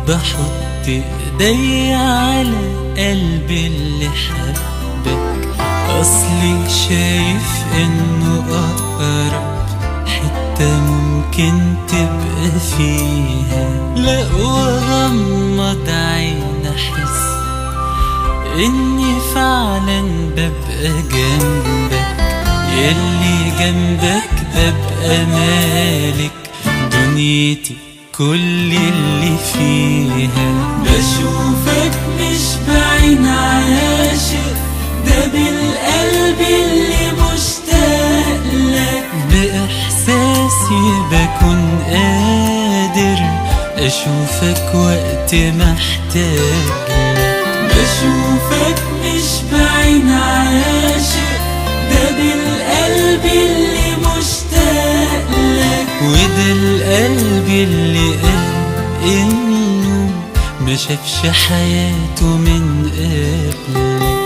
بحط ايدي على قلبي اللي حبك اصلي شايف انه اقرب حتة ممكن تبقى فيها لا واغمض عين احس اني فعلا ببقى جنبك يلي جنبك ببقى مالك دنيتي كل اللي فيها بشوفك مش بعين عاشق ده بالقلب اللي مشتاق لك بإحساسي بكون قادر أشوفك وقت محتاج لك بشوفك مش بعين عاشق ده بالقلب اللي مشتاق لك وده القلب اللي قال انه ما شافش حياته من قبلك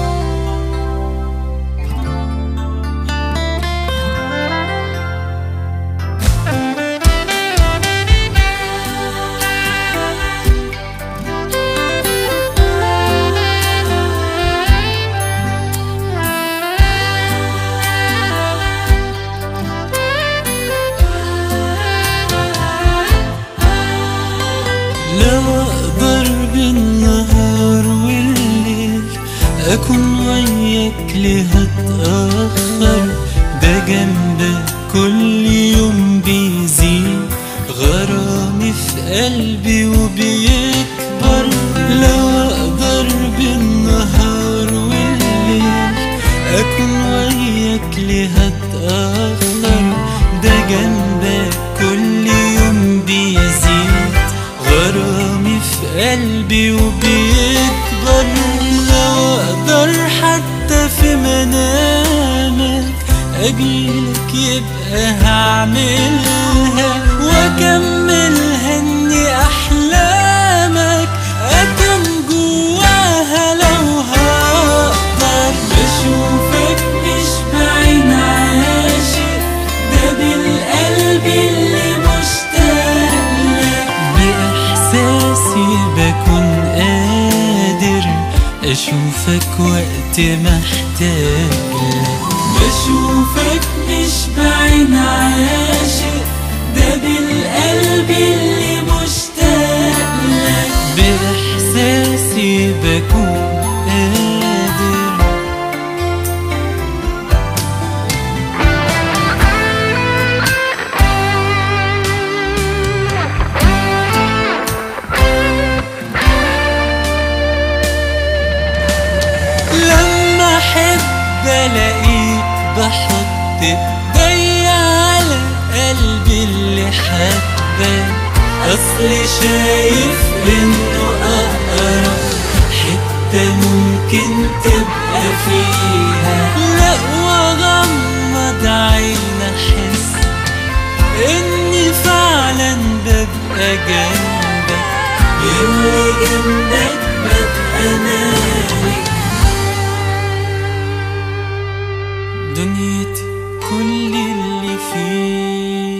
لو اقدر بالنهار والليل اكون وياك ليه هتأخر ده جنبك كل يوم بيزيد غرامي في قلبي وبيكبر لو اقدر بالنهار والليل اكون وياك ليه هتأخر ده جنبك كل يوم بيزيد غرامي في قلبي وبيكبر لو اقدر حتى في منامك اجيلك يبقى هعملها واكملها اني احلامك اتم جواها لو هقدر بشوفك مش بعين عاشق ده بالقلب اللي مشتاق لك بإحساسي بكون قادر أشوفك وقت محتاج لك بشوفك مش بعين عاشق ده بالقلب اللي مشتاق لك بإحساسي بكون قادر لما احب الاقيك بحط ايدي على قلبي اللي حبك اصلي شايف انه اقرب حتة ممكن تبقى فيها لا واغمض عين احس اني فعلا ببقى جنبك يلي جنبك ببقى مالك دنيتي كل اللي فيه